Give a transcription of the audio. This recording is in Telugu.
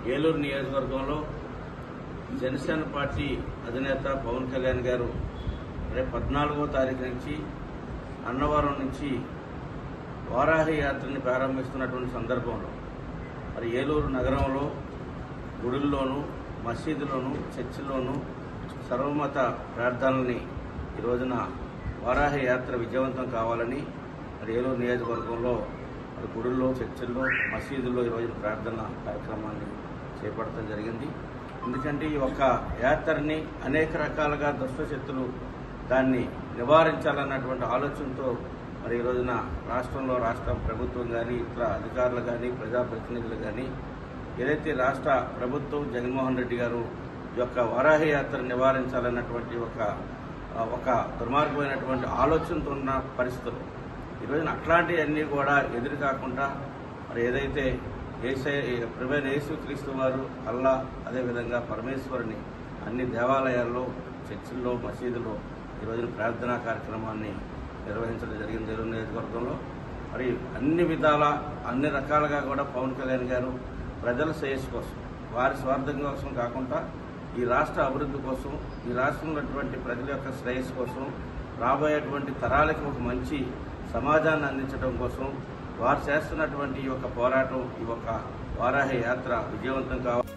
ఏలూరు నియోజకవర్గంలో జనసేన పార్టీ అధినేత పవన్ కళ్యాణ్ గారు రేపు పద్నాలుగో తారీఖు నుంచి అన్నవరం నుంచి వారాహి యాత్రని ప్రారంభిస్తున్నటువంటి సందర్భంలో మరి ఏలూరు నగరంలో గుడుల్లోనూ మసీదులోను చర్చిల్లోనూ సర్వమత ప్రార్థనల్ని ఈ రోజున వారాహి యాత్ర విజయవంతం కావాలని మరి ఏలూరు నియోజకవర్గంలో మరి గుడుల్లో చర్చిల్లో మసీదుల్లో ఈ రోజున ప్రార్థన కార్యక్రమాన్ని చేపట్టడం జరిగింది ఎందుకంటే ఈ యొక్క యాత్రని అనేక రకాలుగా దుష్టశక్తులు దాన్ని నివారించాలన్నటువంటి ఆలోచనతో మరి ఈ రోజున రాష్ట్రంలో రాష్ట్ర ప్రభుత్వం కానీ ఇతర అధికారులు కానీ ప్రజాప్రతినిధులు కానీ ఏదైతే రాష్ట్ర ప్రభుత్వం జగన్మోహన్ రెడ్డి గారు ఈ యొక్క వరాహి యాత్ర నివారించాలన్నటువంటి ఒక ఒక దుర్మార్గమైనటువంటి ఆలోచనతో ఉన్న పరిస్థితులు ఈ రోజున అట్లాంటివన్నీ కూడా ఎదురు కాకుండా మరి ఏదైతే ఏసై ప్రవేణ యేసు క్రీస్తు వారు అల్లా అదేవిధంగా పరమేశ్వరుని అన్ని దేవాలయాల్లో చర్చిల్లో మసీదులో ఈ రోజున ప్రార్థనా కార్యక్రమాన్ని నిర్వహించడం జరిగింది ఏలూరు నియోజకవర్గంలో మరి అన్ని విధాల అన్ని రకాలుగా కూడా పవన్ కళ్యాణ్ గారు ప్రజల శ్రేయస్సు కోసం వారి స్వార్థం కోసం కాకుండా ఈ రాష్ట్ర అభివృద్ధి కోసం ఈ రాష్ట్రంలో ఉన్నటువంటి ప్రజల యొక్క శ్రేయస్సు కోసం రాబోయేటువంటి తరాలకి ఒక మంచి సమాజాన్ని అందించడం కోసం వారు చేస్తున్నటువంటి ఈ యొక్క పోరాటం ఈ యొక్క వారాహి యాత్ర విజయవంతం కావాలి